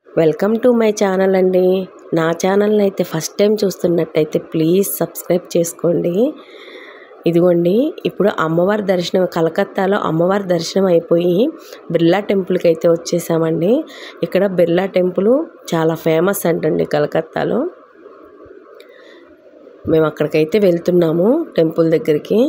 welcome to my channel అండి నా ఛానల్ని అయితే ఫస్ట్ టైం చూస్తున్నట్టయితే ప్లీజ్ సబ్స్క్రైబ్ చేసుకోండి ఇదిగోండి ఇప్పుడు అమ్మవారి దర్శనం కలకత్తాలో అమ్మవారి దర్శనం అయిపోయి బిర్లా టెంపుల్కి అయితే వచ్చేసామండి ఇక్కడ బిర్లా టెంపుల్ చాలా ఫేమస్ అంటండి కలకత్తాలో మేము అక్కడికైతే వెళ్తున్నాము టెంపుల్ దగ్గరికి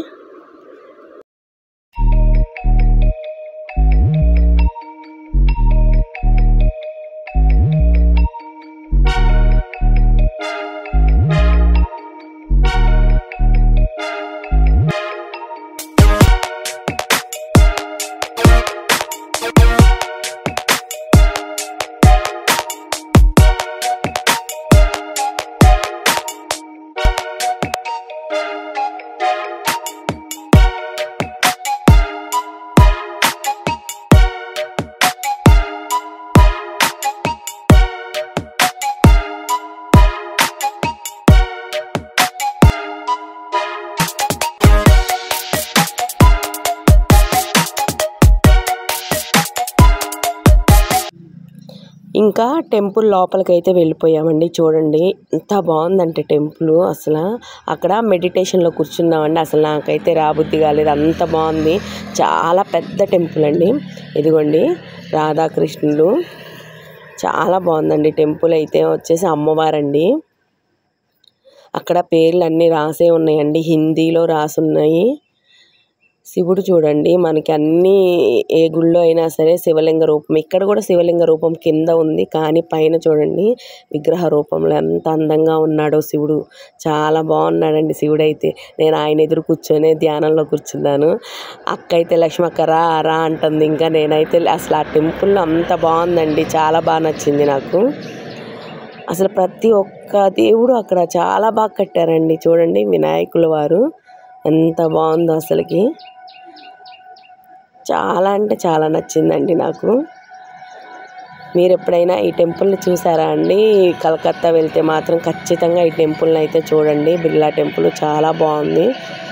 ఇంకా టెంపుల్ లోపలికి అయితే వెళ్ళిపోయామండి చూడండి ఎంత బాగుందంటే టెంపుల్ అసలు అక్కడ మెడిటేషన్లో కూర్చున్నామండి అసలు నాకైతే రాబుద్ధి కాలేదు అంత బాగుంది చాలా పెద్ద టెంపుల్ అండి ఇదిగోండి రాధాకృష్ణుడు చాలా బాగుందండి టెంపుల్ అయితే వచ్చేసి అమ్మవారండి అక్కడ పేర్లు అన్నీ రాసే ఉన్నాయండి హిందీలో రాసున్నాయి శివుడు చూడండి మనకి అన్ని ఏ గుళ్ళో అయినా సరే శివలింగ రూపం ఇక్కడ కూడా శివలింగ రూపం కింద ఉంది కానీ పైన చూడండి విగ్రహ రూపంలో ఎంత అందంగా ఉన్నాడో శివుడు చాలా బాగున్నాడండి శివుడు అయితే నేను ఆయన ఎదురు కూర్చొని ధ్యానంలో కూర్చున్నాను అక్క అయితే లక్ష్మక్క రా రా అంటుంది ఇంకా నేనైతే అసలు ఆ టెంపుల్లో అంత బాగుందండి చాలా బాగా నచ్చింది నాకు అసలు ప్రతి ఒక్క దేవుడు అక్కడ చాలా బాగా కట్టారండి చూడండి వినాయకుల వారు ఎంత బాగుందో అసలుకి చాలా అంటే చాలా నచ్చిందండి నాకు మీరు ఎప్పుడైనా ఈ టెంపుల్ని చూసారా అండి కలకత్తా వెళ్తే మాత్రం ఖచ్చితంగా ఈ టెంపుల్ని అయితే చూడండి బిర్లా టెంపుల్ చాలా బాగుంది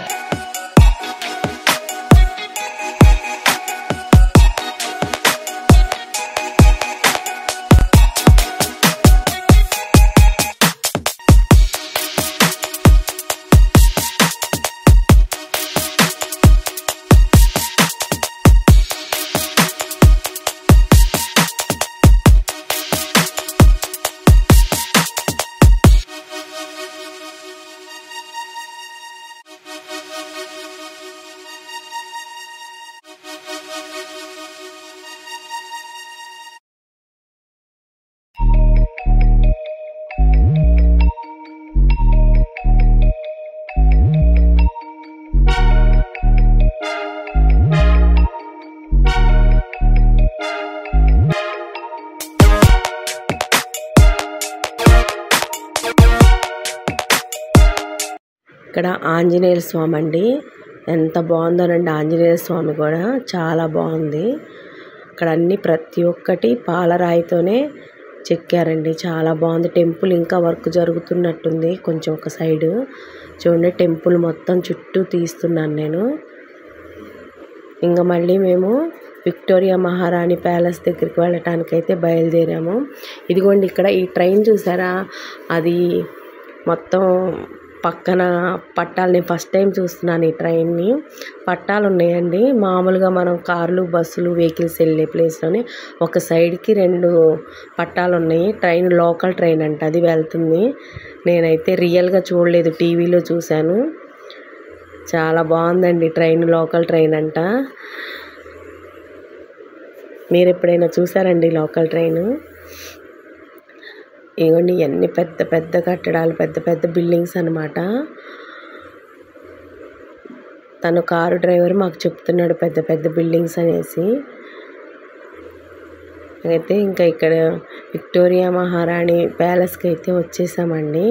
ఇక్కడ ఆంజనేయ స్వామి అండి ఎంత బాగుందోనండి ఆంజనేయ స్వామి కూడా చాలా బాగుంది ఇక్కడ అన్ని ప్రతి ఒక్కటి పాలరాయితోనే చెక్కారండి చాలా బాగుంది టెంపుల్ ఇంకా వర్క్ జరుగుతున్నట్టుంది కొంచెం ఒక సైడు చూడండి టెంపుల్ మొత్తం చుట్టూ తీస్తున్నాను నేను ఇంకా మళ్ళీ మేము విక్టోరియా మహారాణి ప్యాలెస్ దగ్గరికి వెళ్ళటానికి అయితే బయలుదేరాము ఇదిగోండి ఇక్కడ ఈ ట్రైన్ చూసారా అది మొత్తం పక్కన పట్టాలు నేను ఫస్ట్ టైం చూస్తున్నాను ఈ ట్రైన్ని పట్టాలు ఉన్నాయండి మామూలుగా మనం కార్లు బస్సులు వెహికల్స్ వెళ్ళే ప్లేస్లోనే ఒక సైడ్కి రెండు పట్టాలు ఉన్నాయి ట్రైన్ లోకల్ ట్రైన్ అంట అది వెళ్తుంది నేనైతే రియల్గా చూడలేదు టీవీలో చూశాను చాలా బాగుందండి ట్రైన్ లోకల్ ట్రైన్ అంట మీరు ఎప్పుడైనా చూసారండి లోకల్ ట్రైన్ ఇవన్నీ అన్ని పెద్ద పెద్ద కట్టడాలు పెద్ద పెద్ద బిల్డింగ్స్ అనమాట తను కారు డ్రైవర్ మాకు చెప్తున్నాడు పెద్ద పెద్ద బిల్డింగ్స్ అనేసి అయితే ఇంకా ఇక్కడ విక్టోరియా మహారాణి ప్యాలెస్కి అయితే వచ్చేసామండి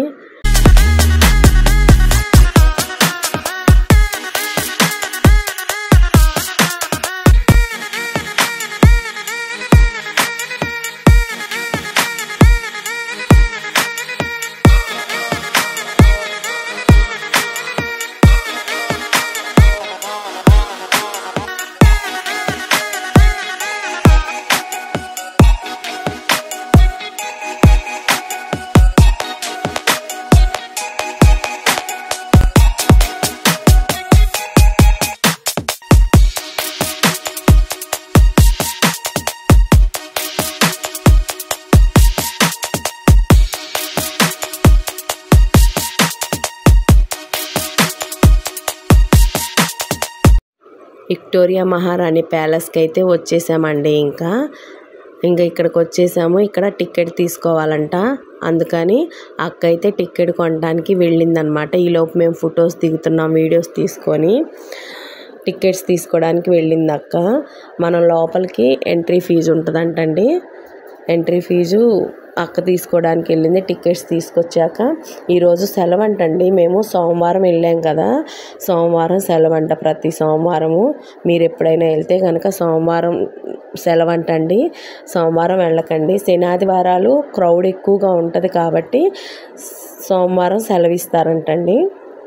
విక్టోరియా మహారాణి ప్యాలెస్కి అయితే వచ్చేసామండి ఇంకా ఇంకా ఇక్కడికి వచ్చేసాము ఇక్కడ టికెట్ తీసుకోవాలంట అందుకని అక్క అయితే టికెట్ కొనడానికి వెళ్ళిందనమాట ఈలోపు మేము ఫొటోస్ దిగుతున్నాం వీడియోస్ తీసుకొని టికెట్స్ తీసుకోవడానికి వెళ్ళింది అక్క మనం లోపలికి ఎంట్రీ ఫీజు ఉంటుందంటండి ఎంట్రీ ఫీజు అక్క తీసుకోవడానికి వెళ్ళింది టికెట్స్ తీసుకొచ్చాక ఈరోజు సెలవు అంటండి మేము సోమవారం వెళ్ళాం కదా సోమవారం సెలవు అంట ప్రతి సోమవారము మీరు ఎప్పుడైనా వెళ్తే కనుక సోమవారం సెలవు అంటండి సోమవారం వెళ్ళకండి శనాదివారాలు క్రౌడ్ ఎక్కువగా ఉంటుంది కాబట్టి సోమవారం సెలవు ఇస్తారంటండి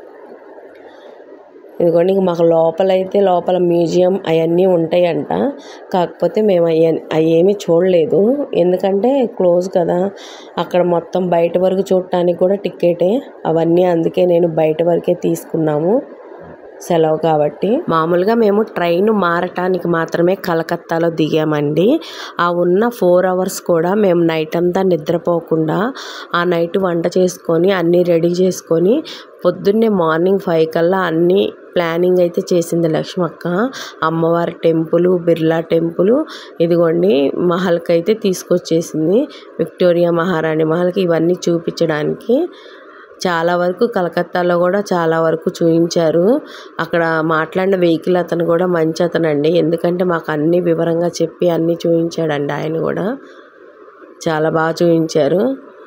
ఇదిగోండి ఇంక మాకు లోపలైతే లోపల మ్యూజియం అవన్నీ ఉంటాయంట కాకపోతే మేము అవి అవి ఏమీ చూడలేదు ఎందుకంటే క్లోజ్ కదా అక్కడ మొత్తం బయట వరకు చూడటానికి కూడా టికెటే అవన్నీ అందుకే నేను బయట వరకే తీసుకున్నాము సెలవు కాబట్టి మామూలుగా మేము ట్రైన్ మారటానికి మాత్రమే కలకత్తాలో దిగామండి ఆ ఉన్న ఫోర్ అవర్స్ కూడా మేము నైట్ అంతా నిద్రపోకుండా ఆ నైట్ వంట చేసుకొని అన్నీ రెడీ చేసుకొని పొద్దున్నే మార్నింగ్ ఫైవ్ కల్లా అన్నీ ప్లానింగ్ అయితే చేసింది లక్ష్మక్క అమ్మవారి టెంపుల్ బిర్లా టెంపుల్ ఇదిగోండి మహల్కి అయితే తీసుకొచ్చేసింది విక్టోరియా మహారాణి మహల్కి ఇవన్నీ చూపించడానికి చాలా వరకు కలకత్తాలో కూడా చాలా వరకు చూపించారు అక్కడ మాట్లాడిన వెహికల్ అతను కూడా మంచి అతను అండి ఎందుకంటే మాకు అన్ని వివరంగా చెప్పి అన్నీ చూపించాడండి ఆయన కూడా చాలా బాగా చూపించారు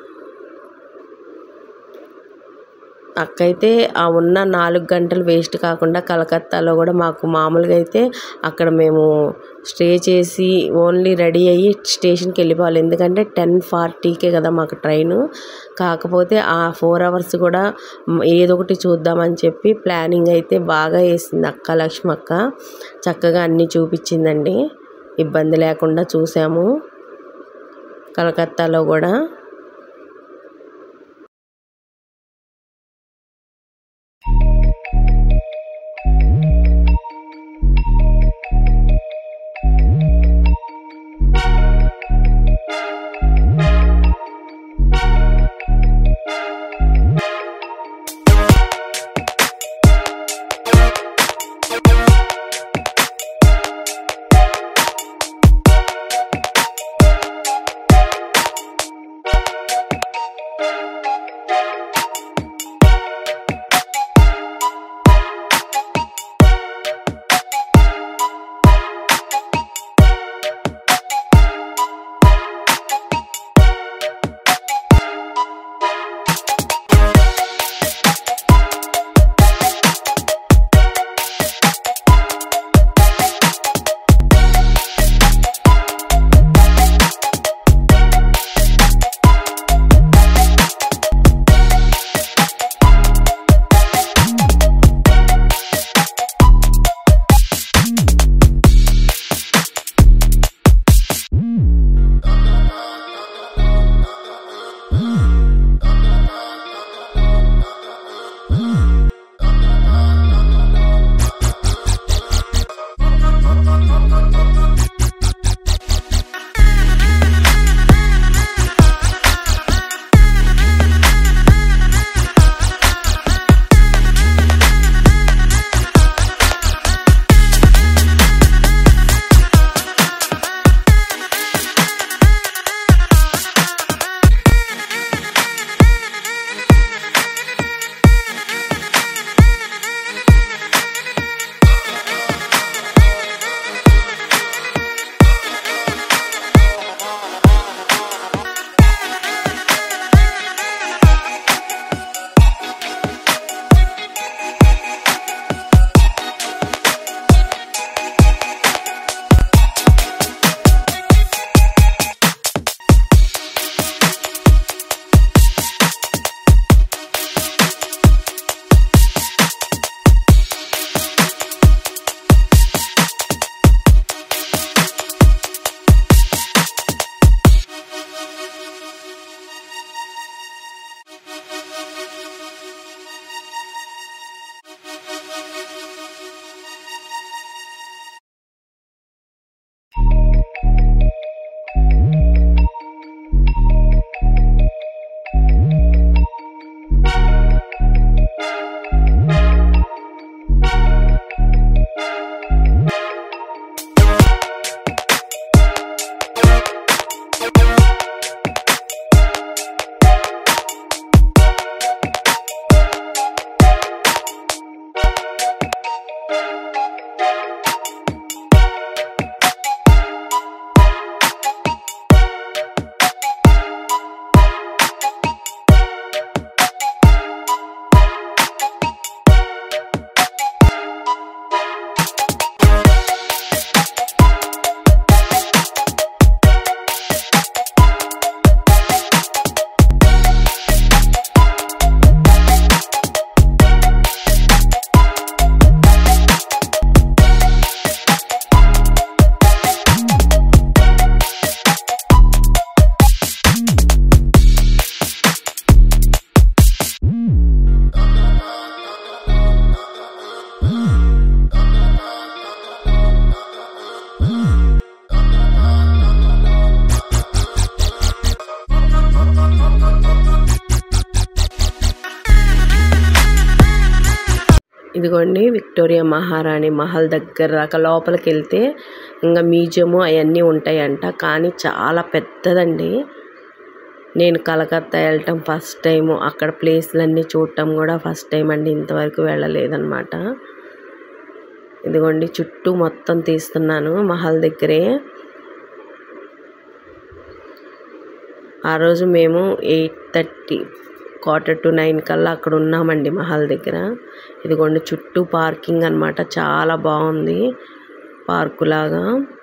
అక్కయితే ఆ ఉన్న నాలుగు గంటలు వేస్ట్ కాకుండా కలకత్తాలో కూడా మాకు మామూలుగా అయితే అక్కడ మేము స్టే చేసి ఓన్లీ రెడీ అయ్యి స్టేషన్కి వెళ్ళిపోవాలి ఎందుకంటే టెన్ ఫార్టీకే కదా మాకు ట్రైన్ కాకపోతే ఆ ఫోర్ అవర్స్ కూడా ఏదో ఒకటి చూద్దామని చెప్పి ప్లానింగ్ అయితే బాగా వేసింది అక్క లక్ష్మక్క చక్కగా అన్నీ చూపించిందండి ఇబ్బంది లేకుండా చూసాము కలకత్తాలో కూడా ఇదిగోండి విక్టోరియా మహారాణి మహల్ దగ్గర దాకా లోపలికి వెళ్తే ఇంకా మ్యూజియము అవన్నీ ఉంటాయంట కానీ చాలా పెద్దదండి నేను కలకత్తా వెళ్ళటం ఫస్ట్ టైము అక్కడ ప్లేస్లన్నీ చూడటం కూడా ఫస్ట్ టైం అండి ఇంతవరకు వెళ్ళలేదన్నమాట ఇదిగోండి చుట్టూ మొత్తం తీస్తున్నాను మహల్ దగ్గరే ఆ రోజు మేము eight thirty quarter to nine కల్లా అక్కడ ఉన్నామండి మహల్ దగ్గర ఇదిగోండి చుట్టూ పార్కింగ్ అనమాట చాలా బాగుంది పార్కు లాగా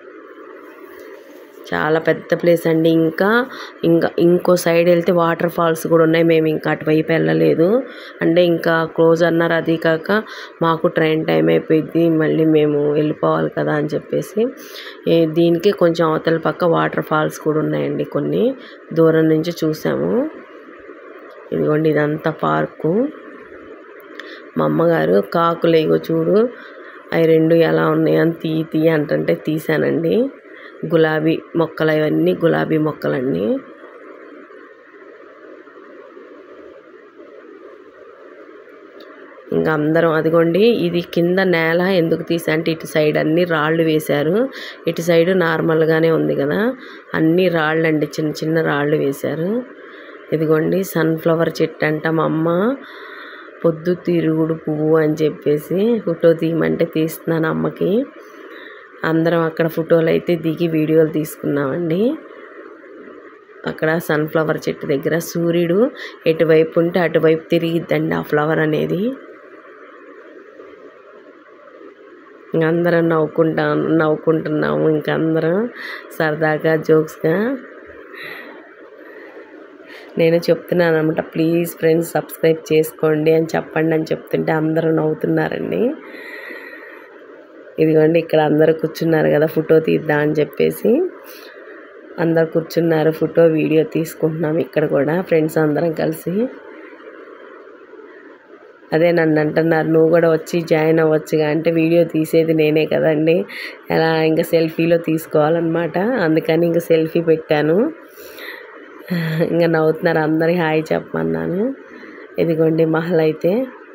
చాలా పెద్ద ప్లేస్ అండి ఇంకా ఇంకా ఇంకో సైడ్ వెళ్తే వాటర్ ఫాల్స్ కూడా ఉన్నాయి మేము ఇంకా అటువైపు వెళ్ళలేదు అంటే ఇంకా క్లోజ్ అన్నారు అది కాక మాకు ట్రైన్ టైం అయిపోయింది మళ్ళీ మేము వెళ్ళిపోవాలి కదా అని చెప్పేసి ఏ, దీనికి కొంచెం అవతల పక్క వాటర్ ఫాల్స్ కూడా ఉన్నాయండి కొన్ని దూరం నుంచి చూసాము ఇదిగోండి ఇదంతా పార్కు మా అమ్మగారు కాకులు ఇగో చూడు అవి రెండు ఎలా ఉన్నాయి అని తీ తీ అంటుంటే తీసానండి గులాబీ మొక్కలు అవన్నీ గులాబీ మొక్కలండి ఇంకా అందరం అదిగోండి ఇది కింద నేల ఎందుకు తీసా అంటే ఇటు సైడ్ అన్ని రాళ్ళు వేశారు ఇటు సైడ్ నార్మల్గానే ఉంది కదా అన్ని రాళ్ళు అండి చిన్న చిన్న రాళ్ళు వేశారు ఇదిగోండి సన్ఫ్లవర్ చెట్టు అంట మా అమ్మ పొద్దు తిరుగుడు పువ్వు అని చెప్పేసి ఫోటో తీయమంటే తీస్తున్నాను అమ్మకి అందరం అక్కడ ఫోటోలు అయితే దిగి వీడియోలు తీసుకున్నామండి అక్కడ సన్ఫ్లవర్ చెట్టు దగ్గర సూర్యుడు ఎటువైపు ఉంటే అటువైపు తిరిగిద్దండి ఆ ఫ్లవర్ అనేది ఇంక అందరం నవ్వుకుంటా నవ్వుకుంటున్నాము ఇంక అందరం సరదాగా జోక్స్గా నేను చెప్తున్నాను అనమాట ప్లీజ్ ఫ్రెండ్స్ సబ్స్క్రైబ్ చేసుకోండి అని చెప్పండి అని చెప్తుంటే అందరూ నవ్వుతున్నారండి ఇదిగోండి ఇక్కడ అందరూ కూర్చున్నారు కదా ఫోటో తీద్దాం అని చెప్పేసి అందరు కూర్చున్నారు ఫోటో వీడియో తీసుకుంటున్నాం ఇక్కడ కూడా ఫ్రెండ్స్ అందరం కలిసి అదే నన్ను అంటున్నారు నువ్వు కూడా వచ్చి జాయిన్ అవ్వచ్చుగా అంటే వీడియో తీసేది నేనే కదండి ఎలా ఇంకా సెల్ఫీలో తీసుకోవాలన్నమాట అందుకని ఇంకా సెల్ఫీ పెట్టాను ఇంకా నవ్వుతున్నారు అందరి హాయ్ చెప్పమన్నాను ఇదిగోండి మహల్ అయితే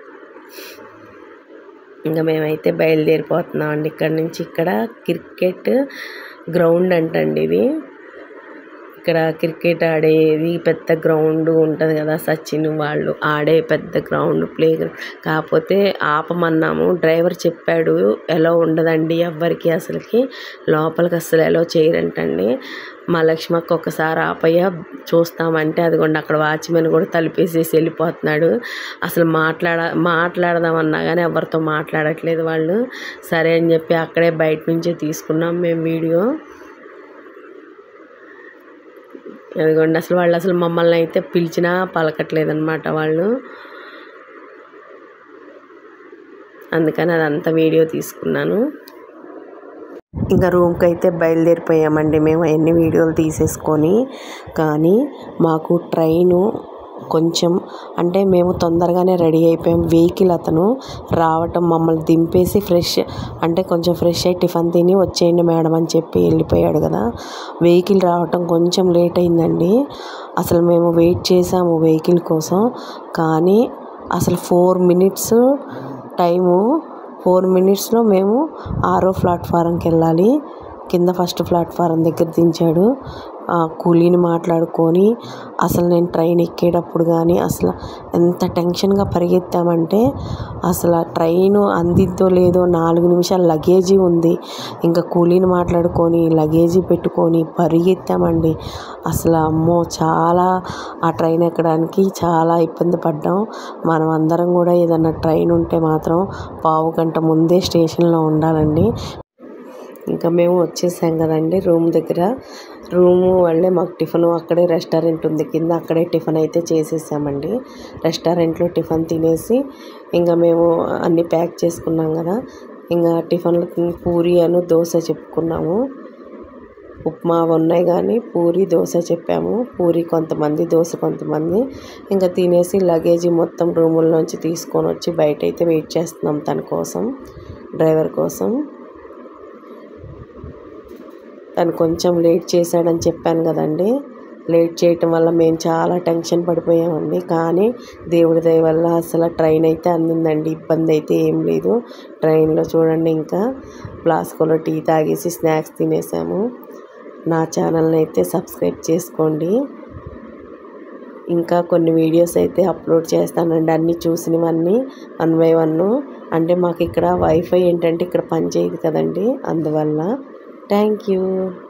ఇంకా మేమైతే బయలుదేరిపోతున్నాం అండి ఇక్కడ నుంచి ఇక్కడ క్రికెట్ గ్రౌండ్ అంటండి ఇది ఇక్కడ క్రికెట్ ఆడేది పెద్ద గ్రౌండ్ ఉంటుంది కదా సచిన్ వాళ్ళు ఆడే పెద్ద గ్రౌండ్ ప్లే కాకపోతే ఆపమన్నాము డ్రైవర్ చెప్పాడు ఎలా ఉండదండి ఎవ్వరికి అసలుకి లోపలికి అసలు ఎలా చేయరంటండి మా లక్ష్మక్క ఒకసారి ఆపయ్య చూస్తామంటే అదిగోండి అక్కడ వాచ్మెన్ కూడా తలుపేసేసి వెళ్ళిపోతున్నాడు అసలు మాట్లాడ మాట్లాడదామన్నా కానీ ఎవరితో మాట్లాడట్లేదు వాళ్ళు సరే అని చెప్పి అక్కడే బయట నుంచే తీసుకున్నాం మేము వీడియో అదిగోండి అసలు వాళ్ళు అసలు మమ్మల్ని అయితే పిలిచినా పలకట్లేదు అనమాట వాళ్ళు అందుకని అదంతా వీడియో తీసుకున్నాను ఇంకా రూమ్కి అయితే బయలుదేరిపోయామండి మేము అన్ని వీడియోలు తీసేసుకొని కానీ మాకు ట్రైను కొంచెం అంటే మేము తొందరగానే రెడీ అయిపోయాం వెహికల్ అతను రావటం మమ్మల్ని దింపేసి ఫ్రెష్ అంటే కొంచెం ఫ్రెష్ అయ్యి టిఫిన్ తిని వచ్చేయండి మేడం అని చెప్పి వెళ్ళిపోయాడు కదా వెహికల్ రావటం కొంచెం లేట్ అయిందండి అసలు మేము వెయిట్ చేసాము వెహికల్ కోసం కానీ అసలు ఫోర్ మినిట్స్ టైము ఫోర్ మినిట్స్లో మేము ఆరో ప్లాట్ఫారంకి వెళ్ళాలి కింద ఫస్ట్ ప్లాట్ఫారం దగ్గర దించాడు ఆ కూలీని మాట్లాడుకొని అసలు నేను ట్రైన్ ఎక్కేటప్పుడు కానీ అసలు ఎంత టెన్షన్గా పరిగెత్తామంటే అసలు ఆ ట్రైన్ అందిద్దో లేదో నాలుగు నిమిషాలు లగేజీ ఉంది ఇంకా కూలీని మాట్లాడుకొని లగేజీ పెట్టుకొని పరిగెత్తామండి అసలు అమ్మో చాలా ఆ ట్రైన్ ఎక్కడానికి చాలా ఇబ్బంది పడ్డాం మనం అందరం కూడా ఏదన్నా ట్రైన్ ఉంటే మాత్రం పావు గంట ముందే స్టేషన్లో ఉండాలండి ఇంకా మేము వచ్చేసాం కదండి రూమ్ దగ్గర రూము వాళ్ళే మాకు టిఫిన్ అక్కడే రెస్టారెంట్ ఉంది కింద అక్కడే టిఫిన్ అయితే చేసేసామండి రెస్టారెంట్లో టిఫిన్ తినేసి ఇంకా మేము అన్నీ ప్యాక్ చేసుకున్నాం కదా ఇంకా టిఫిన్లు పూరి అను దోశ చెప్పుకున్నాము ఉప్మా అవి ఉన్నాయి కానీ పూరి దోశ చెప్పాము పూరి కొంతమంది దోశ కొంతమంది ఇంకా తినేసి లగేజీ మొత్తం రూముల్లోంచి తీసుకొని వచ్చి బయట అయితే వెయిట్ చేస్తున్నాం తన కోసం డ్రైవర్ కోసం తను కొంచెం లేట్ చేశాడని చెప్పాను కదండి లేట్ చేయటం వల్ల మేము చాలా టెన్షన్ పడిపోయామండి కానీ దేవుడి దయ వల్ల అసలు ట్రైన్ అయితే అందిందండి ఇబ్బంది అయితే ఏం లేదు ట్రైన్లో చూడండి ఇంకా ఫ్లాస్కోలో టీ తాగేసి స్నాక్స్ తినేసాము నా ఛానల్ని అయితే సబ్స్క్రైబ్ చేసుకోండి ఇంకా కొన్ని వీడియోస్ అయితే అప్లోడ్ చేస్తానండి అన్నీ చూసినవన్నీ వన్ బై వన్ అంటే మాకు ఇక్కడ వైఫై ఏంటంటే ఇక్కడ పని చేయదు కదండి అందువల్ల థ్యాంక్ యూ